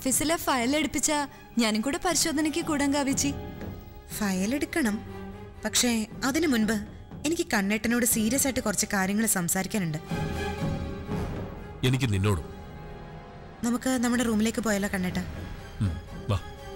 ഓഫീസിലെ ഫയൽ എടുപ്പിച്ച ഞാനും കൂടെ പരിശോധനയ്ക്ക് കൂടാൻ കാവിച്ചി ഫയൽ എടുക്കണം പക്ഷേ അതിനു മുൻപ് എനിക്ക് കണ്ണേട്ടനോട് സീരിയസ് ആയിട്ട് കുറച്ച് കാര്യങ്ങൾ സംസാരിക്കാനുണ്ട് എനിക്ക് നിന്നോടും നമുക്ക് നമ്മുടെ റൂമിലേക്ക് പോയാലോ കണ്ണേട്ട ഉം, വാ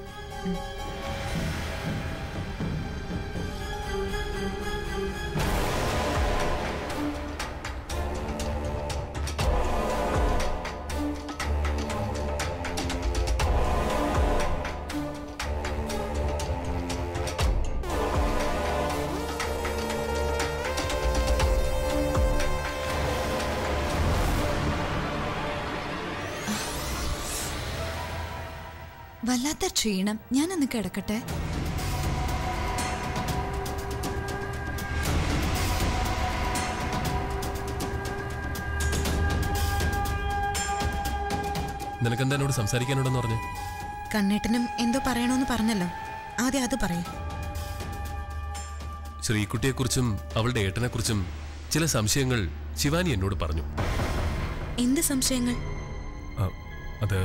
വല്ലാത്ത ക്ഷീണം ഞാനൊന്ന് കിടക്കട്ടെ നിനക്കെന്താ എന്നോട് സംസാരിക്കാനുണ്ടെന്ന് പറഞ്ഞു കണ്ണേട്ടനും എന്തോ പറയണമെന്ന് പറഞ്ഞല്ലോ ആദ്യം അത് പറയും ശ്രീകുട്ടിയെക്കുറിച്ചും അവളുടെ ഏട്ടനെക്കുറിച്ചും ചില സംശയങ്ങൾ ശിവാനി എന്നോട് പറഞ്ഞു എന്ത് സംശയങ്ങൾ ആ, അത്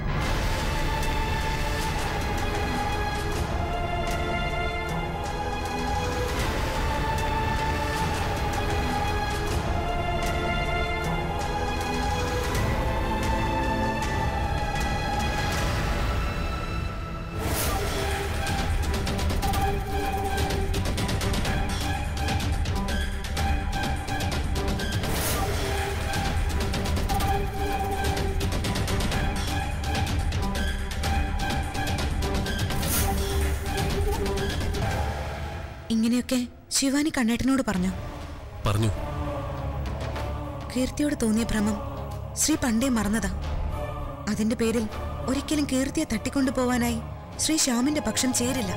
ഇങ്ങനെയൊക്കെ ശിവാനി കണ്ണേട്ടനോട് പറഞ്ഞു പറഞ്ഞു കീർത്തിയോട് തോന്നിയ ഭ്രമം ശ്രീ പണ്ടേ മറന്നതാ അതിന്റെ പേരിൽ ഒരിക്കലും കീർത്തിയെ തട്ടിക്കൊണ്ടുപോവാനായി ശ്രീ ശ്യാമിന്റെ പക്ഷം ചേരില്ല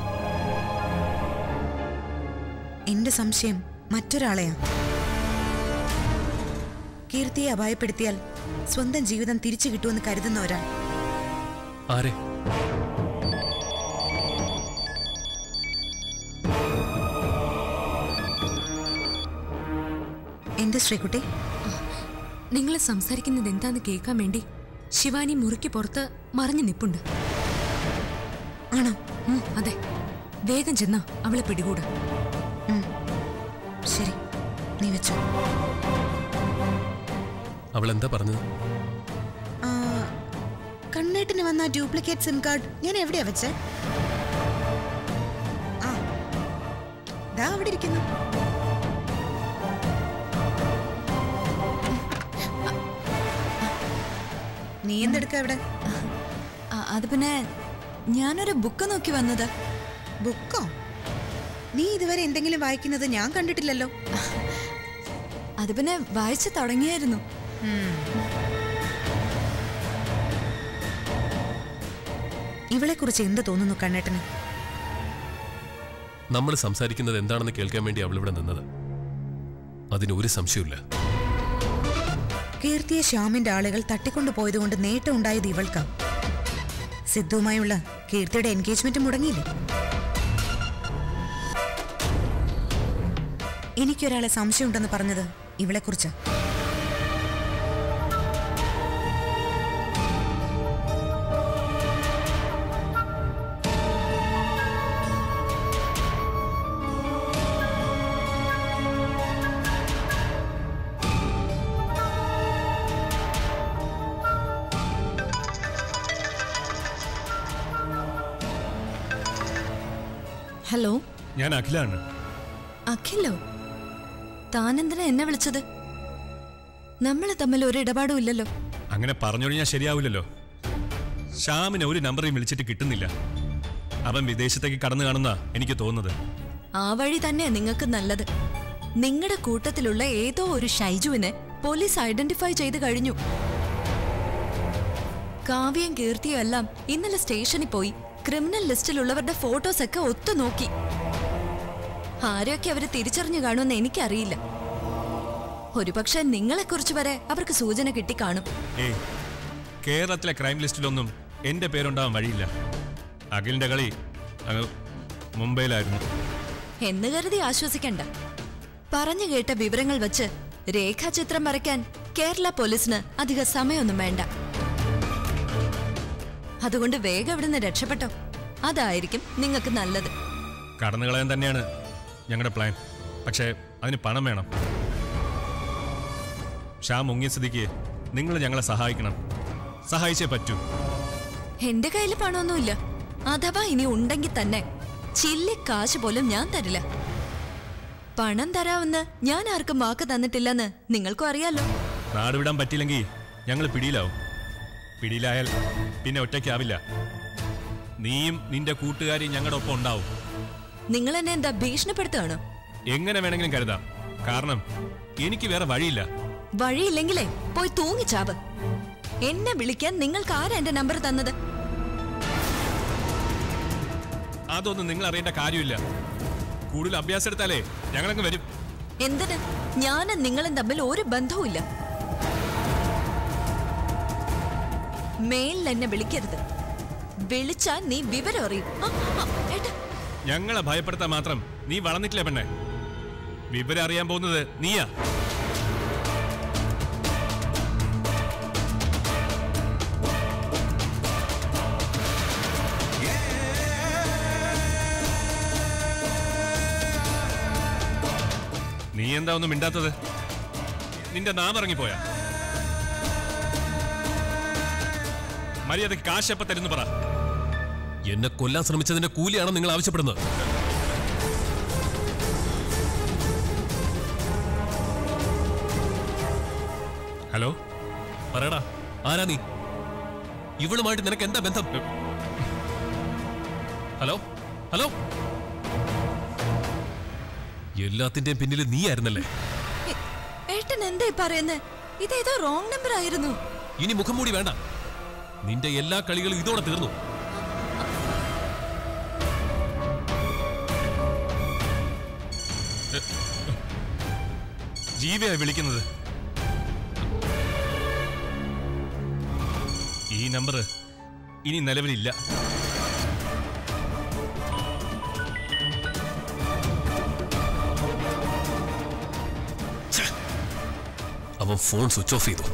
എന്റെ സംശയം മറ്റൊരാളെയാ കീർത്തിയെ അപായപ്പെടുത്തിയാൽ സ്വന്തം ജീവിതം തിരിച്ചു കിട്ടുമെന്ന് കരുതുന്ന ഒരാൾ ആരെ എന്ത് ശ്രീകുട്ടി നിങ്ങൾ സംസാരിക്കുന്നത് എന്താന്ന് കേൾക്കാൻ വേണ്ടി ശിവാനി മുറിക്ക് പുറത്ത് മറിഞ്ഞു നിപ്പുണ്ട് ആണോ ഉം, അതെ വേഗം ചെന്നാ അവളെ പിടികൂടാ ശരി നീ വെച്ചോ അവൾ എന്താ പറഞ്ഞത് ആ, കണ്ണേട്ടിന് വന്ന ഡ്യൂപ്ലിക്കേറ്റ് സിം കാർഡ് ഞാൻ എവിടെയാ വെച്ചേ ആ ദാ അവിടെ ഇരിക്കുന്നു നീ എന്തെടുക്ക ഇവിടെ ആ, അത് പിന്നെ ഞാനൊരു ബുക്ക് നോക്കി വന്നത് ബുക്കോ നീ ഇതുവരെ എന്തെങ്കിലും വായിക്കുന്നത് ഞാൻ കണ്ടിട്ടില്ലല്ലോ അത് പിന്നെ വായിച്ചു തുടങ്ങിയായിരുന്നു ഇവളെ കുറിച്ച് എന്ത് തോന്നുന്നു കണ്ണേട്ടന് നമ്മൾ സംസാരിക്കുന്നത് എന്താണെന്ന് കേൾക്കാൻ വേണ്ടി അവൾ ഇവിടെ നിന്നത് അതിന് ഒരു സംശയമില്ല കീർത്തിയെ ശ്യാമിന്റെ ആളുകൾ തട്ടിക്കൊണ്ടു പോയതുകൊണ്ട് നേട്ടം ഉണ്ടായത് ഇവൾക്കാ സിദ്ധുവുമായുള്ള കീർത്തിയുടെ എൻഗേജ്മെന്റ് മുടങ്ങിയില്ലേ എനിക്കൊരാളെ സംശയമുണ്ടെന്ന് പറഞ്ഞത് ഇവളെക്കുറിച്ച് ഹലോ ഞാൻ അഖിലാണ് അഖിലോ താനെന്തിനാ എന്നെ വിളിച്ചത് നമ്മൾ തമ്മിൽ ഒരു ഇടപാടും ഇല്ലല്ലോ അങ്ങനെ പറഞ്ഞൊഴിഞ്ഞാൽ ശരിയാവില്ലല്ലോ ശ്യാമിനെ ഒരു നമ്പറിൽ വിളിച്ചിട്ട് കിട്ടുന്നില്ല അവൻ വിദേശത്തേക്ക് കടന്നു കാണുന്ന എനിക്ക് തോന്നുന്നത് ആ വഴി തന്നെയാ നിങ്ങൾക്ക് നല്ലത് നിങ്ങളുടെ കൂട്ടത്തിലുള്ള ഏതോ ഒരു ഷൈജുവിനെ പോലീസ് ഐഡന്റിഫൈ ചെയ്ത് കഴിഞ്ഞു കാവ്യം കീർത്തിയും എല്ലാം ഇന്നലെ സ്റ്റേഷനിൽ പോയി ക്രിമിനൽ ലിസ്റ്റിലുള്ളവരുടെ ഫോട്ടോസ് ഒക്കെ ഒത്തു നോക്കി ആരെയൊക്കെ അവര് തിരിച്ചറിഞ്ഞു കാണുമെന്ന് എനിക്കറിയില്ല ഒരുപക്ഷെ നിങ്ങളെക്കുറിച്ച് വരെ അവർക്ക് സൂചന കിട്ടിക്കാണും ഏയ് കേരളത്തിലെ ക്രൈം ലിസ്റ്റിലൊന്നും എന്റെ പേരുണ്ടാവാൻ വഴിയില്ല അഖിലിന്റെ കളി അങ്ങ് മുംബൈയിലായിരുന്നു എന്ന് കരുതി ആശ്വസിക്കണ്ട പറഞ്ഞു കേട്ട വിവരങ്ങൾ വച്ച് രേഖാചിത്രം വരയ്ക്കാൻ കേരള പോലീസിന് അധിക സമയമൊന്നും വേണ്ട അതുകൊണ്ട് വേഗം ഇവിടുന്ന് രക്ഷപ്പെട്ടോ അതായിരിക്കും നിങ്ങൾക്ക് നല്ലത് കടന്നു കളയാൻ തന്നെയാണ് ഞങ്ങളുടെ പ്ലാൻ പക്ഷേ അതിന് പണം വേണം ഷാ മുങ്ങിയ സ്ഥിതിക്ക് നിങ്ങൾ ഞങ്ങളെ സഹായിക്കണം സഹായിച്ചേ പറ്റൂ എന്റെ കയ്യിൽ പണമൊന്നുമില്ല അഥവാ ഇനി ഉണ്ടെങ്കിൽ തന്നെ ചില്ലി കാശ് പോലും ഞാൻ തരില്ല പണം തരാമെന്ന് ഞാൻ ആർക്കും വാക്ക് തന്നിട്ടില്ലെന്ന് നിങ്ങൾക്കും അറിയാലോ നാട് വിടാൻ പറ്റിയില്ലെങ്കിൽ ഞങ്ങൾ പിടിയിലാവും പിടിയിലായാൽ പിന്നെ ഒറ്റയ്ക്കാവില്ല നീയും നിന്റെ കൂട്ടുകാരിയും ഞങ്ങളുടെ ഒപ്പം ഉണ്ടാവും നിങ്ങൾ എന്നെ എന്താ ഭീഷണിപ്പെടുത്തുകയാണോ എങ്ങനെ വേണമെങ്കിലും കരുതാം കാരണം എനിക്ക് വേറെ വഴിയില്ല വഴിയില്ലെങ്കിലേ പോയി തൂങ്ങിച്ചാവ് എന്നെ വിളിക്കാൻ നിങ്ങൾക്ക് ആരാ എന്റെ നമ്പർ തന്നത് അതൊന്നും നിങ്ങൾ അറിയേണ്ട കാര്യമില്ല കൂടുതൽ അഭ്യാസം എടുത്താലേ ഞങ്ങളങ്ങ് വരും എന്തിന് ഞാനും നിങ്ങളും തമ്മിൽ ഒരു ബന്ധവുമില്ല മേലിൽ എന്നെ വിളിക്കരുത് വിളിച്ചാൽ നീ വിവരം അറിയും ആ, ആ, ഏട്ടാ ഞങ്ങളെ ഭയപ്പെടുത്താൻ മാത്രം നീ വളർന്നിട്ടില്ല പെണ്ണെ വിവരം അറിയാൻ പോകുന്നത് നീയാ നീ എന്താ ഒന്നും മിണ്ടാത്തത് നിന്റെ നാം ഇറങ്ങിപ്പോയാ മര്യാദക്ക് കാശ് എപ്പ തരുന്നു പറ എന്നെ കൊല്ലാൻ ശ്രമിച്ചതിന്റെ കൂലിയാണോ നിങ്ങൾ ആവശ്യപ്പെടുന്നത് ഹലോ പറയടാ ആരാ നീ ഇവളുമായിട്ട് നിനക്ക് എന്താ ബന്ധം ഹലോ ഹലോ എല്ലാത്തിന്റെയും പിന്നിൽ നീ ആയിരുന്നല്ലേ ഏ- ഏട്ടൻ എന്തായി പറയുന്നത് ഇതേതോ റോങ് നമ്പർ ആയിരുന്നു ഇനി മുഖം മൂടി വേണ്ട നിന്റെ എല്ലാ കളികളും ഇതോടെ തീർന്നു ജീവയാ വിളിക്കുന്നത് ഈ നമ്പർ ഇനി നിലവിലില്ല അവൻ ഫോൺ സ്വിച്ച് ഓഫ് ചെയ്തു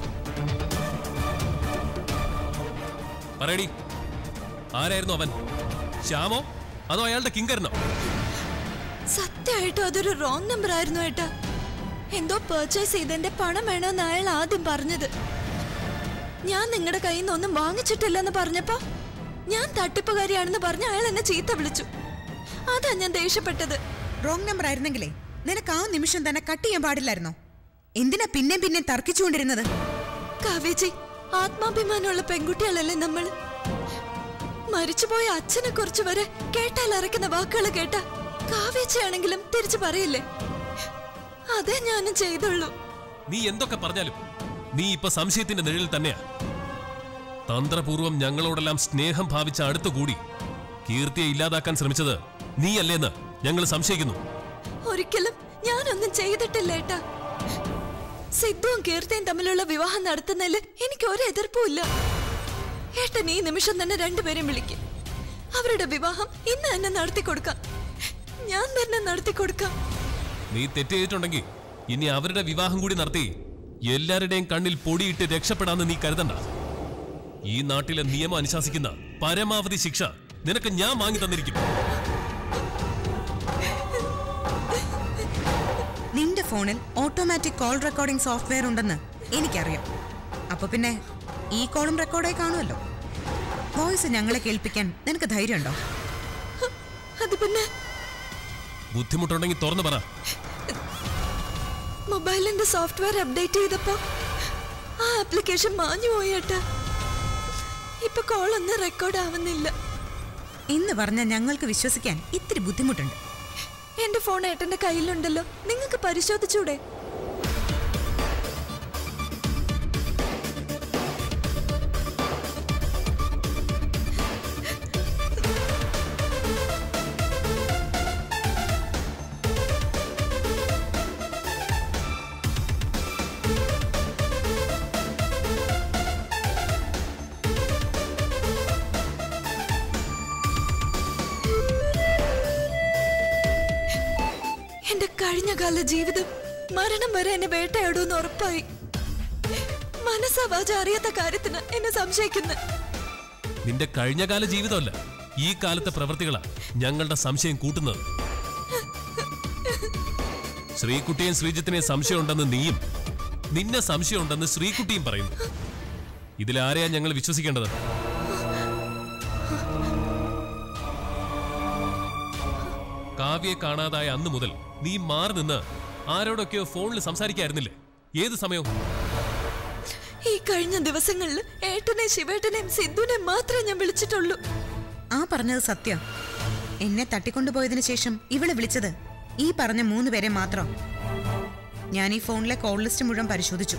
പറയടി ആരായിരുന്നു അവൻ ശ്യാമോ അതോ അയാളുടെ കിങ്കരനോ സത്യമായിട്ടും അതൊരു റോങ് നമ്പർ ആയിരുന്നു ഏട്ടാ എന്തോ പർച്ചേസ് ചെയ്തതിന്റെ പണം വേണമെന്ന് അയാൾ ആദ്യം പറഞ്ഞത് ഞാൻ നിങ്ങളുടെ കയ്യിൽ നിന്ന് ഒന്നും വാങ്ങിച്ചിട്ടില്ലെന്ന് പറഞ്ഞപ്പോ ഞാൻ തട്ടിപ്പുകാരിയാണെന്ന് പറഞ്ഞ് അയാൾ എന്നെ ചീത്ത വിളിച്ചു അതാ ഞാൻ ദേഷ്യപ്പെട്ടത് റോങ് നമ്പർ ആയിരുന്നെങ്കിലേ നിനക്ക് ആ നിമിഷം തന്നെ കട്ട് ചെയ്യാൻ പാടില്ലായിരുന്നോ എന്തിനാ പിന്നെയും പിന്നെയും തർക്കിച്ചുകൊണ്ടിരുന്നത് കാവേജി ആത്മാഭിമാനമുള്ള പെൺകുട്ടികളല്ലേ നമ്മൾ മരിച്ചുപോയ അച്ഛനെ കുറിച്ച് വരെ കേട്ടാൽ അറക്കുന്ന വാക്കുകൾ കേട്ട കാവേച്ചയാണെങ്കിലും തിരിച്ചു പറയില്ലേ അതേ ഞാനും ചെയ്തുള്ളൂ നീ എന്തൊക്കെ പറഞ്ഞാലും നീ ഇപ്പൊ സംശയത്തിന്റെ നിഴലിൽ തന്നെയാ തന്ത്രപൂർവം ഞങ്ങളോടെല്ലാം സ്നേഹം ഭാവിച്ച അടുത്തുകൂടി കീർത്തിയെ ഇല്ലാതാക്കാൻ ശ്രമിച്ചത് നീയല്ലേന്ന് ഞങ്ങൾ സംശയിക്കുന്നു ഒരിക്കലും ഞാനൊന്നും ചെയ്തിട്ടില്ല ഏട്ടാ സിദ്ധുവും കീർത്തിയും തമ്മിലുള്ള വിവാഹം നടത്തുന്നതിൽ എനിക്ക് ഒരു എതിർപ്പുമില്ല ഏട്ടൻ ഈ നിമിഷം തന്നെ രണ്ടുപേരും വിളിക്കും അവരുടെ വിവാഹം ഇന്ന് തന്നെ നടത്തി കൊടുക്കാം ഞാൻ തന്നെ നടത്തി കൊടുക്കാം നീ തെറ്റ് ചെയ്തിട്ടുണ്ടെങ്കിൽ ഇനി അവരുടെ വിവാഹം കൂടി നടത്തി എല്ലാവരുടെയും കണ്ണിൽ പൊടിയിട്ട് രക്ഷപ്പെടാന്ന് നീ കരുതണ്ട ഈ നാട്ടിലെ നിയമം അനുശാസിക്കുന്ന പരമാവധി ശിക്ഷ നിനക്ക് ഞാൻ വാങ്ങി തന്നിരിക്കും നിന്റെ ഫോണിൽ ഓട്ടോമാറ്റിക് കോൾ റെക്കോർഡിംഗ് സോഫ്റ്റ്വെയർ ഉണ്ടെന്ന് എനിക്കറിയാം അപ്പൊ പിന്നെ ഈ കോളും റെക്കോർഡായി കാണുമല്ലോ വോയിസ് ഞങ്ങളെ കേൾപ്പിക്കാൻ നിനക്ക് ധൈര്യമുണ്ടോ അത് പിന്നെ ബുദ്ധിമുട്ടുണ്ടെങ്കിൽ തുറന്നു പറ മൊബൈലിന്റെ സോഫ്റ്റ്വെയർ അപ്ഡേറ്റ് ചെയ്തപ്പോ ആ ആപ്ലിക്കേഷൻ മാഞ്ഞു പോയേട്ടാ ഇപ്പൊ കോൾ ഒന്നും റെക്കോർഡ് ആവുന്നില്ല എന്ന് പറഞ്ഞാൽ ഞങ്ങൾക്ക് വിശ്വസിക്കാൻ ഇത്തിരി ബുദ്ധിമുട്ടുണ്ട് എന്റെ ഫോൺ ഏട്ടന്റെ കയ്യിലുണ്ടല്ലോ നിങ്ങൾക്ക് പരിശോധിച്ചൂടെ എന്റെ കഴിഞ്ഞകാല ജീവിതം മരണം വരെ എന്നെ വേട്ടയാടുമെന്ന് ഉറപ്പായി മനസ്സാവാച അറിയാത്ത കാര്യത്തിന് എന്നെ സംശയിക്കുന്നു നിന്റെ കഴിഞ്ഞകാല ജീവിതമല്ല ഈ കാലത്തെ പ്രവൃത്തികളാ ഞങ്ങളുടെ സംശയം കൂട്ടുന്നത് ശ്രീകുട്ടിയും ശ്രീജിത്തിനെയും സംശയമുണ്ടെന്ന് നീയും നിന്നെ സംശയമുണ്ടെന്ന് ശ്രീകുട്ടിയും പറയുന്നു ഇതിലാരെയാ ഞങ്ങൾ വിശ്വസിക്കേണ്ടത് കാവ്യയെ കാണാതായ അന്ന് മുതൽ നീ മാറി നിന്ന് ആരോടൊക്കെയോ ഫോണിൽ സംസാരിക്കായിരുന്നില്ലേ ഏത് സമയവും ഈ കഴിഞ്ഞ ദിവസങ്ങളിൽ ഏട്ടനെ ശിവേട്ടനെയും സിദ്ധുവിനെ മാത്രമേ ഞാൻ വിളിച്ചിട്ടുള്ളൂ ആ പറഞ്ഞത് സത്യം എന്നെ തട്ടിക്കൊണ്ടുപോയതിനു ശേഷം ഇവളെ വിളിച്ചത് ഈ പറഞ്ഞ മൂന്ന് പേരെ മാത്രം ഞാൻ ഈ ഫോണിലെ കോൾ ലിസ്റ്റ് മുഴുവൻ പരിശോധിച്ചു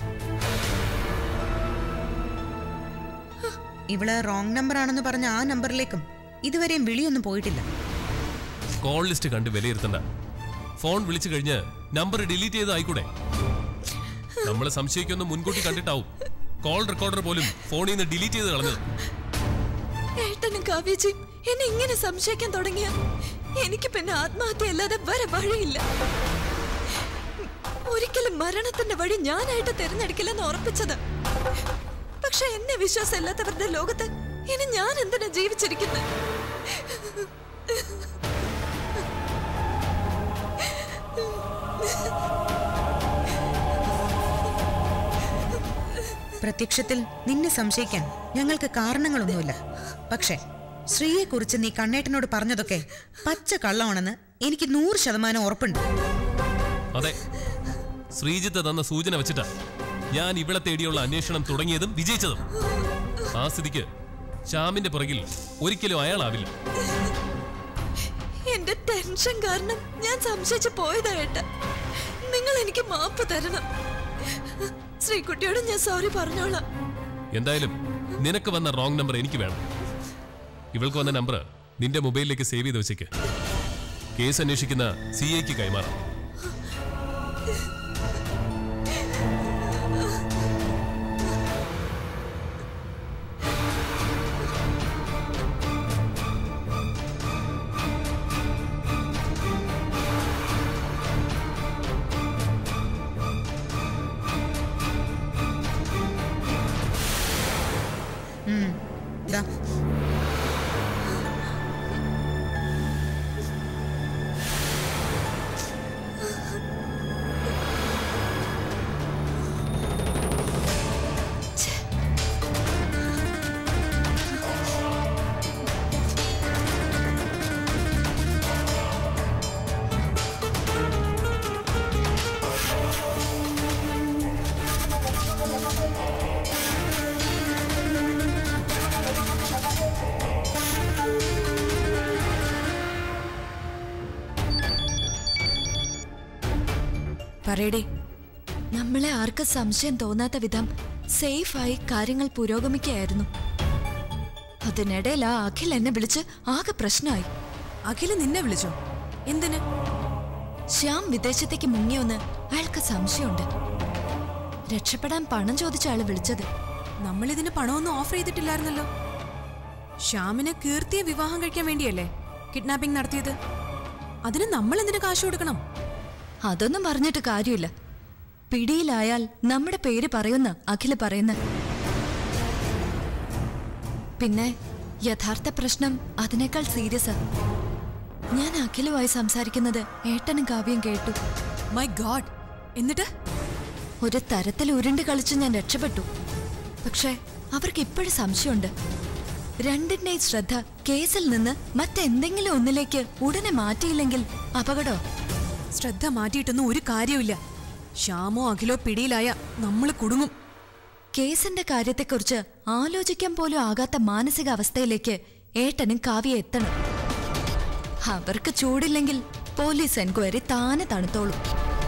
ഇവള് റോങ് നമ്പർ ആണെന്ന് പറഞ്ഞ ആ നമ്പറിലേക്കും ഇതുവരെയും വിളിയൊന്നും പോയിട്ടില്ല കോൾ ലിസ്റ്റ് കണ്ട് വിലയിരുത്തണ്ട ഫോൺ വിളിച്ചു കഴിഞ്ഞ് നമ്പർ ഡിലീറ്റ് ചെയ്ത് ആയിക്കൂടെ നമ്മളെ സംശയിക്കൊന്നും മുൻകൂട്ടി കണ്ടിട്ടാവും കോൾ റെക്കോർഡർ പോലും ഫോണിൽ നിന്ന് ഡിലീറ്റ് ചെയ്ത് കളഞ്ഞത് ഏട്ടനും കാവ്യജിയും എന്നെ ഇങ്ങനെ സംശയിക്കാൻ തുടങ്ങിയ എനിക്ക് പിന്നെ ആത്മഹത്യ അല്ലാതെ വേറെ വഴിയില്ല ഒരിക്കലും മരണത്തിന്റെ വഴി ഞാനായിട്ട് തിരഞ്ഞെടുക്കില്ലെന്ന് ഉറപ്പിച്ചത് പക്ഷെ എന്നെ വിശ്വാസമില്ലാത്തവരുടെ ലോകത്ത് ഇനി ഞാൻ എന്തിനാ ജീവിച്ചിരിക്കുന്നത് പ്രത്യക്ഷത്തിൽ നിന്നെ സംശയിക്കാൻ ഞങ്ങൾക്ക് കാരണങ്ങളൊന്നുമില്ല പക്ഷേ ശ്രീയെക്കുറിച്ച് നീ കണ്ണേട്ടനോട് പറഞ്ഞതൊക്കെ പച്ച കള്ളമാണെന്ന് എനിക്ക് നൂറ് ശതമാനം ഉറപ്പുണ്ട് അതെ ശ്രീജിത്ത് തന്ന സൂചന വെച്ചിട്ടാ ഞാൻ ഇവിടെ തേടിയുള്ള അന്വേഷണം തുടങ്ങിയതും വിജയിച്ചതും ആ സ്ഥിതിക്ക് ശ്യാമിന്റെ പുറകിൽ ഒരിക്കലും അയാളാവില്ല എന്റെ ടെൻഷൻ കാരണം ഞാൻ സംശയിച്ചു പോയതാ ഏട്ട നിങ്ങൾ എനിക്ക് മാപ്പ് തരണം ശ്രീകുട്ടിയോട് ഞാൻ സോറി പറഞ്ഞോളാം എന്തായാലും നിനക്ക് വന്ന റോങ് നമ്പർ എനിക്ക് വേണം ഇവൾക്ക് വന്ന നമ്പർ നിന്റെ മൊബൈലിലേക്ക് സേവ് ചെയ്ത് വെച്ചേക്ക് കേസ് അന്വേഷിക്കുന്ന സി ഐക്ക് കൈമാറാം ദാ പറയടേ നമ്മളെ ആർക്കും സംശയം തോന്നാത്ത വിധം സേഫായി കാര്യങ്ങൾ പുരോഗമിക്കുകയായിരുന്നു അതിനിടയിൽ ആ അഖിൽ എന്നെ വിളിച്ച് ആകെ പ്രശ്നമായി അഖില് നിന്നെ വിളിച്ചോ എന്തിന് ശ്യാം വിദേശത്തേക്ക് മുങ്ങിയോന്ന് അയാൾക്ക് സംശയമുണ്ട് രക്ഷപ്പെടാൻ പണം ചോദിച്ച ആള് വിളിച്ചത് നമ്മളിതിന് പണമൊന്നും ഓഫർ ചെയ്തിട്ടില്ലായിരുന്നല്ലോ ശ്യാമിന് കീർത്തിയെ വിവാഹം കഴിക്കാൻ വേണ്ടിയല്ലേ കിഡ്നാപ്പിംഗ് നടത്തിയത് അതിന് നമ്മൾ എന്തിനു കാശ് കൊടുക്കണം അതൊന്നും പറഞ്ഞിട്ട് കാര്യമില്ല പിടിയിലായാൽ നമ്മുടെ പേര് പറയുന്ന അഖില് പറയുന്ന പിന്നെ യഥാർത്ഥ പ്രശ്നം അതിനേക്കാൾ സീരിയസാ ഞാൻ അഖിലുമായി സംസാരിക്കുന്നത് ഏട്ടനും കാവ്യം കേട്ടു മൈ ഗോഡ് എന്നിട്ട് ഒരു തരത്തിൽ ഉരുണ്ട് കളിച്ച് ഞാൻ രക്ഷപ്പെട്ടു പക്ഷേ അവർക്ക് ഇപ്പോഴും സംശയമുണ്ട് രണ്ടിന്റെയും ശ്രദ്ധ കേസിൽ നിന്ന് മറ്റെന്തെങ്കിലും ഒന്നിലേക്ക് ഉടനെ മാറ്റിയില്ലെങ്കിൽ അപകടോ ശ്രദ്ധ മാറ്റിയിട്ടൊന്നും ഒരു കാര്യമില്ല ശ്യാമോ അഖിലോ പിടിയിലായ നമ്മൾ കുടുങ്ങും കേസിന്റെ കാര്യത്തെക്കുറിച്ച് ആലോചിക്കാൻ പോലും ആകാത്ത മാനസികാവസ്ഥയിലേക്ക് ഏട്ടനും കാവ്യ എത്തണം അവർക്ക് ചൂടില്ലെങ്കിൽ പോലീസ് എൻക്വയറി താനെ തണുത്തോളും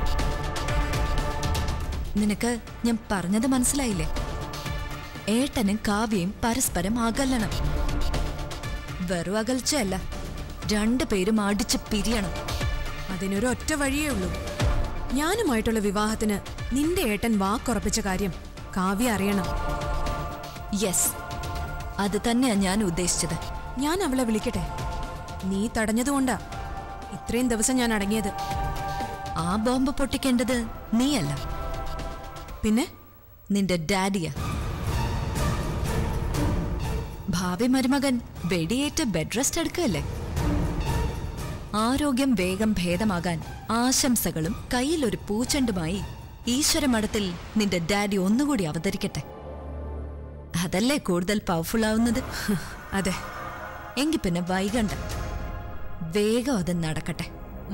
നിനക്ക് ഞാൻ പറഞ്ഞത് മനസ്സിലായില്ലേ ഏട്ടനും കാവ്യയും പരസ്പരം അകലണം വെറും അകൽച്ചയല്ല രണ്ടുപേരും അടിച്ച് പിരിയണം അതിനൊരു ഒറ്റ വഴിയേ ഉള്ളൂ ഞാനുമായിട്ടുള്ള വിവാഹത്തിന് നിന്റെ ഏട്ടൻ വാക്കുറപ്പിച്ച കാര്യം കാവ്യ അറിയണം യെസ് അത് തന്നെയാ ഞാൻ ഉദ്ദേശിച്ചത് ഞാൻ അവളെ വിളിക്കട്ടെ നീ തടഞ്ഞതുകൊണ്ടാ ഇത്രയും ദിവസം ഞാൻ അടങ്ങിയത് ആ ബോംബ് പൊട്ടിക്കേണ്ടത് നീയല്ല പിന്നെ നിന്റെ ഡാഡിയാ ഭാവി മരുമകൻ വെടിയേറ്റ് ബെഡ് റെസ്റ്റ് എടുക്കുകയല്ലേ ആരോഗ്യം വേഗം ഭേദമാകാൻ ആശംസകളും കയ്യിലൊരു പൂച്ചെണ്ടുമായി ഈശ്വരമഠത്തിൽ നിന്റെ ഡാഡി ഒന്നുകൂടി അവതരിക്കട്ടെ അതല്ലേ കൂടുതൽ പവർഫുൾ ആവുന്നത് അതെ എങ്കി പിന്നെ വൈകണ്ട വേഗം അത് നടക്കട്ടെ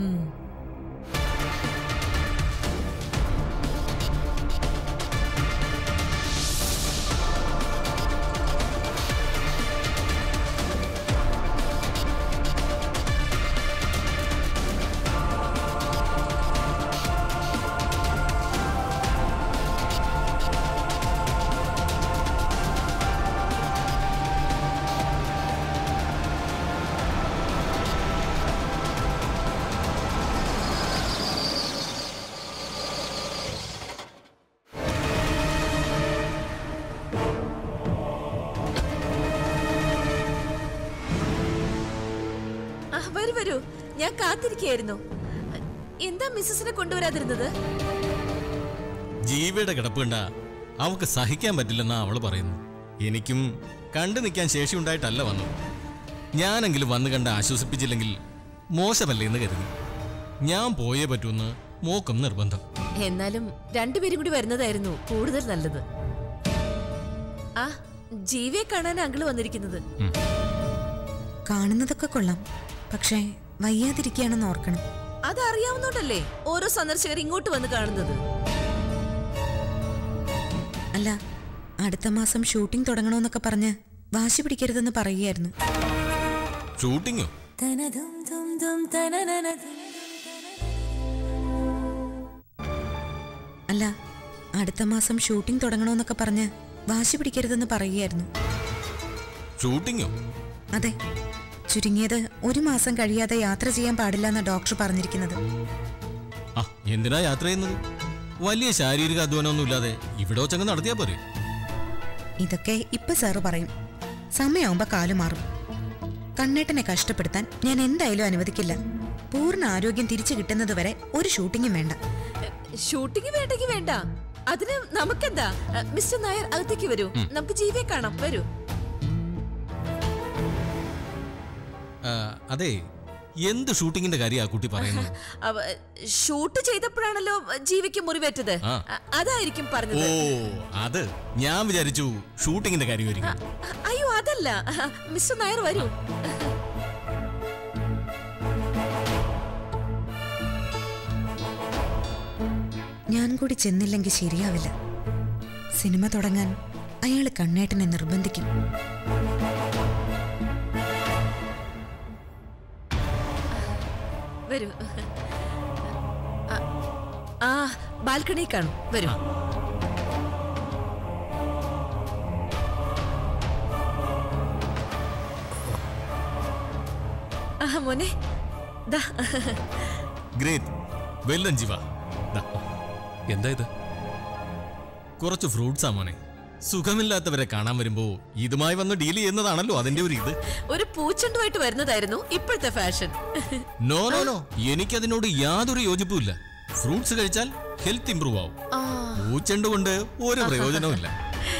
ആ, വരൂ വരൂ ഞാൻ കാത്തിരിക്കുകയായിരുന്നു എന്താ മിസ്സസിനെ കൊണ്ടുവരാതിരുന്നത് ജീവിയുടെ കിടപ്പ് കണ്ട അവൾക്ക് സഹിക്കാൻ പറ്റില്ലെന്നാ അവള് പറയുന്നു എനിക്കും കണ്ടു നിൽക്കാൻ ശേഷി ഉണ്ടായിട്ടല്ല വന്നു ഞാനെങ്കിലും വന്നു കണ്ട് ആശ്വസിപ്പിച്ചില്ലെങ്കിൽ മോശമല്ലേ എന്ന് കരുതി ഞാൻ പോയേ പറ്റൂന്ന് മോക്കും നിർബന്ധം എന്നാലും രണ്ടുപേരും കൂടി വരുന്നതായിരുന്നു കൂടുതൽ നല്ലത് ആ ജീവയെ കാണാൻ അങ്കിള് വന്നിരിക്കുന്നത് കാണുന്നതൊക്കെ കൊള്ളാം പക്ഷേ വയ്യാതിരിക്കുകയാണെന്ന് ഓർക്കണം അതറിയാവുന്നോണ്ടല്ലേ ഓരോ സന്ദർശകർ ഇങ്ങോട്ട് വന്ന് കാണുന്നത് അല്ല അടുത്ത മാസം ഷൂട്ടിംഗ് തുടങ്ങണമെന്നൊക്കെ പറഞ്ഞ് വാശി പിടിക്കരുതെന്ന് പറയുകയായിരുന്നു ഷൂട്ടിങ്ങോ അല്ല അടുത്ത മാസം ഷൂട്ടിംഗ് തുടങ്ങണമെന്നൊക്കെ പറഞ്ഞ് വാശി പിടിക്കരുതെന്ന് പറയുകയായിരുന്നു ഷൂട്ടിങ്ങോ അതെ ചുരുങ്ങിയത് ഒരു മാസം കഴിയാതെ യാത്ര ചെയ്യാൻ പാടില്ല എന്ന ഡോക്ടർ പറഞ്ഞിരിക്കുന്നത് ആ എന്തിനാ യാത്ര ചെയ്യുന്നത് വലിയ ശാരീരിക അധ്വാനമൊന്നും ഇല്ലാതെ ഇവിടെ വെച്ചങ്ങ് നടത്തിയാ പോരെ ഇതൊക്കെ ഇപ്പൊ സാറ് പറയും സമയമാകുമ്പോ കാലു മാറും കണ്ണേട്ടനെ കഷ്ടപ്പെടുത്താൻ ഞാൻ എന്തായാലും അനുവദിക്കില്ല പൂർണ്ണ ആരോഗ്യം തിരിച്ചു കിട്ടുന്നത് വരെ ഒരു ഷൂട്ടിങ്ങും വേണ്ട ഷൂട്ടിംഗ് വേണ്ടെങ്കിൽ വേണ്ട അതിന് നമുക്കെന്താ അ, മിസ്റ്റർ നായർ അകത്തേക്ക് വരൂ നമുക്ക് ജീവയെ കാണാം വരൂ ആ, അതെ എന്ത് ഷൂട്ടിങ്ങിന്റെ കാര്യ ആ കുട്ടി പറയുന്നത് അവ ഷൂട്ട് ചെയ്തപ്പോഴാണല്ലോ ജീവിക്ക് മുറിവേറ്റത് ആ. അ- അതായിരിക്കും ഓ പറഞ്ഞത് അത് ഞാൻ വിചാരിച്ചു ഷൂട്ടിങ്ങിന്റെ കാര്യമായിരിക്കും അ- അയ്യോ അതല്ല മിസ്റ്റർ നായർ വരൂ ഞാൻ കൂടി ചെന്നില്ലെങ്കിൽ ശരിയാവില്ല സിനിമ തുടങ്ങാൻ അയാൾ കണ്ണേട്ടനെ നിർബന്ധിക്കും വരൂ ആ- ആ ബാൽക്കണി കാണും വരൂ ആ മോനെ ദാ ഗ്രേറ്റ് വെല്ലൻ ജീവ ദാ, എന്താ ഇത് കുറച്ച് ഫ്രൂട്ട്സാ മോനെ സുഖമില്ലാത്തവരെ കാണാൻ വരുമ്പോ ഇതുമായി വന്ന് ഡീൽ ചെയ്യുന്നതാണല്ലോ അതിന്റെ ഒരു ഇത് ഒരു പൂച്ചെണ്ടുമായിട്ട് വരുന്നതായിരുന്നു ഇപ്പോഴത്തെ ഫാഷൻ നോ നോ നോ എനിക്കതിനോട് യാതൊരു യോജിപ്പുമില്ല ഫ്രൂട്ട്സ് കഴിച്ചാൽ ഹെൽത്ത് ഇംപ്രൂവ് ആവും ആ പൂച്ചെണ്ട് കൊണ്ട് ഒരു പ്രയോജനവും ഇല്ല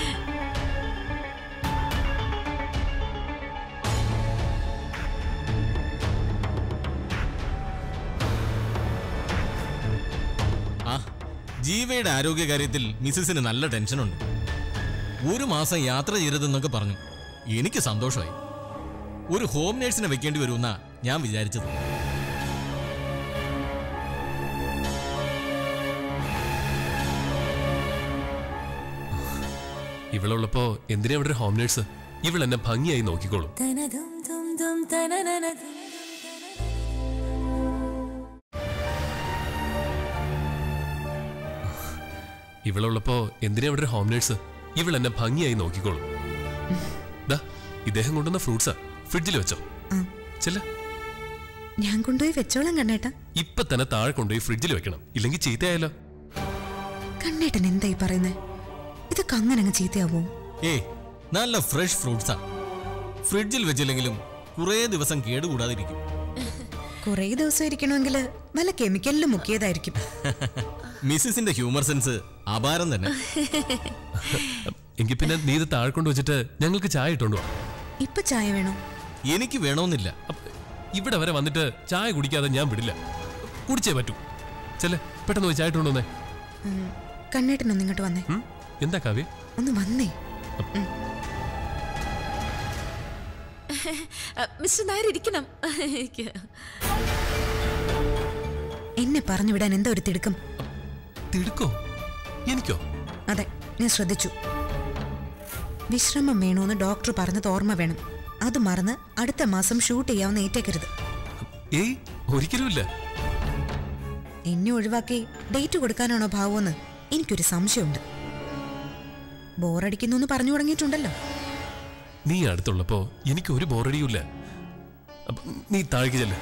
ആ ജീവയുടെ ആരോഗ്യകാര്യത്തിൽ മിസ്സിസിന് നല്ല ടെൻഷനുണ്ട് ഒരു മാസം യാത്ര ചെയ്യരുതെന്നൊക്കെ പറഞ്ഞു എനിക്ക് സന്തോഷമായി ഒരു ഹോം നേഴ്സിനെ വെക്കേണ്ടി വരുമെന്നാ ഞാൻ വിചാരിച്ചത് ഇവളുള്ളപ്പോ എന്തിനാ ഇവിടെ ഒരു ഹോം നേഴ്സ് ഇവൾ എന്നെ ഭംഗിയായി നോക്കിക്കോളും ഇവളുള്ളപ്പോ എന്തിനാ ഇവിടെ ഒരു ഹോം നേഴ്സ് ഇവൾ എന്നെ ഭംഗിയായി നോക്കിക്കോളും ദാ ഇദ്ദേഹം കൊണ്ടുവന്ന ഫ്രൂട്ട്സാ ഫ്രിഡ്ജിൽ വെച്ചോ ആ ചെല്ല ഞാൻ കൊണ്ടുപോയി വെച്ചോളാം കണ്ണേട്ട ഇപ്പൊ തന്നെ താഴെ കൊണ്ടുപോയി ഫ്രിഡ്ജിൽ വെക്കണം ഇല്ലെങ്കിൽ ചീത്തയായല്ലോ കണ്ണേട്ടൻ എന്തായി പറയുന്നേ ഇതൊക്കെ അങ്ങനെ അങ്ങ് ചീത്തയാവോ ഏ നല്ല ഫ്രഷ് ഫ്രൂട്ട്സാ ഫ്രിഡ്ജിൽ വെച്ചില്ലെങ്കിലും കുറേ ദിവസം കേടുകൂടാതിരിക്കും കുറേ ദിവസം ഇരിക്കണമെങ്കിൽ വല്ല കെമിക്കലിലും മുക്കിയതായിരിക്കും മിസ്സിസിന്റെ ഹ്യൂമർ സെൻസ് അപാരം തന്നെ എങ്കിൽ പിന്നെ നീ ഇത് താഴെ കൊണ്ട് വെച്ചിട്ട് ഞങ്ങൾക്ക് ചായ ഇട്ടോണ്ട് വാ ഇപ്പൊ ചായ വേണോ എനിക്ക് വേണമെന്നില്ല അപ്പ, ഇവിടെ വരെ വന്നിട്ട് ചായ കുടിക്കാതെ ഞാൻ വിടില്ല കുടിച്ചേ പറ്റൂ ചെല്ലേ പെട്ടെന്ന് പോയി ചായ ഇട്ടുകൊണ്ടുവന്നേ ഉം, കണ്ണേട്ടനൊന്ന് ഇങ്ങോട്ട് വന്നേ ഉം? എന്താ കാവ്യ ഒന്ന് വന്നേ മിസ്റ്റർ നായർ ഇരിക്കണം ഇരിക്ക്. എന്നെ പറഞ്ഞു വിടാൻ എന്താ ഒരു തിടുക്കം തിടുക്കോ എനിക്കോ അതെ ഞാൻ ശ്രദ്ധിച്ചു വിശ്രമം വേണോന്ന് ഡോക്ടർ പറഞ്ഞത് ഓർമ്മ വേണം അത് മറന്ന് അടുത്ത മാസം ഷൂട്ട് ചെയ്യാവുന്ന ഏറ്റേക്കരുത് ഏയ് ഒരിക്കലുമില്ല എന്നെ ഒഴിവാക്കി ഡേറ്റ് കൊടുക്കാനാണോ ഭാവമെന്ന് എനിക്കൊരു സംശയമുണ്ട് ബോറടിക്കുന്നു എന്ന് പറഞ്ഞു തുടങ്ങിയിട്ടുണ്ടല്ലോ നീ അടുത്തുള്ളപ്പോ എനിക്ക് ഒരു ബോറടിയുമില്ല അപ്പ, നീ താഴേക്ക് ചെല്ലേ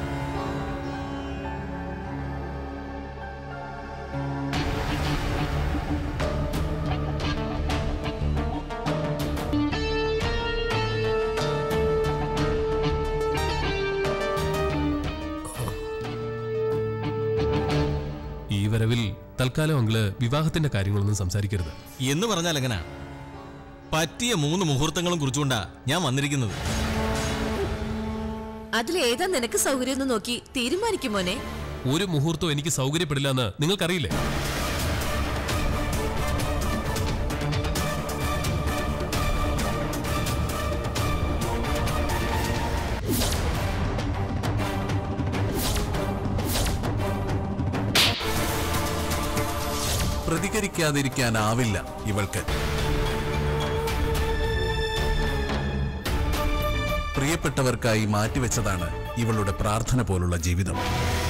ഈ വരവിൽ തൽക്കാലം അങ്കിള് വിവാഹത്തിന്റെ കാര്യങ്ങളൊന്നും സംസാരിക്കരുത് എന്ന് പറഞ്ഞാൽ എങ്ങനാ പറ്റിയ മൂന്ന് മുഹൂർത്തങ്ങളും കുറിച്ചുകൊണ്ടാ ഞാൻ വന്നിരിക്കുന്നത് അതിലേതാ നിനക്ക് സൗകര്യം എന്ന് നോക്കി തീരുമാനിക്കും മോനെ ഒരു മുഹൂർത്തം എനിക്ക് സൗകര്യപ്പെടില്ല എന്ന് നിങ്ങൾക്കറിയില്ലേ പ്രതികരിക്കാതിരിക്കാനാവില്ല ഇവൾക്ക് പ്രിയപ്പെട്ടവർക്കായി മാറ്റിവെച്ചതാണ് ഇവളുടെ പ്രാർത്ഥന പോലുള്ള ജീവിതം